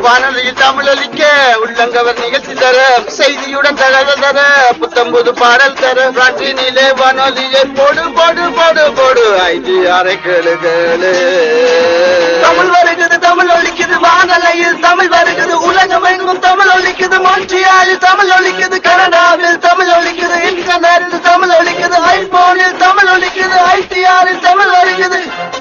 வானொலியில் தமிழ் ஒலிக்க உள்ளங்கவர் நிகழ்ச்சி தர செய்தியுடன் தகவல் தர புத்தம்புது பாடல் தர பிரான்சினிலே வானொலியை போடு போடு போடு போடு ஐந்து அரை கேளு கேளு தமிழ் வருகிறது தமிழ் ஒலிக்குது வானலையில் தமிழ் வருகிறது உலகம் எங்கும் தமிழ் ஒலிக்குது மொன்றியாலில் தமிழ் ஒலிக்குது கனடாவில் தமிழ் ஒலிக்குது இன்டர்நெட்டில் தமிழ் ஒலிக்குது ஐபோனில் தமிழ் ஒலிக்குது ஐசிஆரில் தமிழ் ஒலிக்குது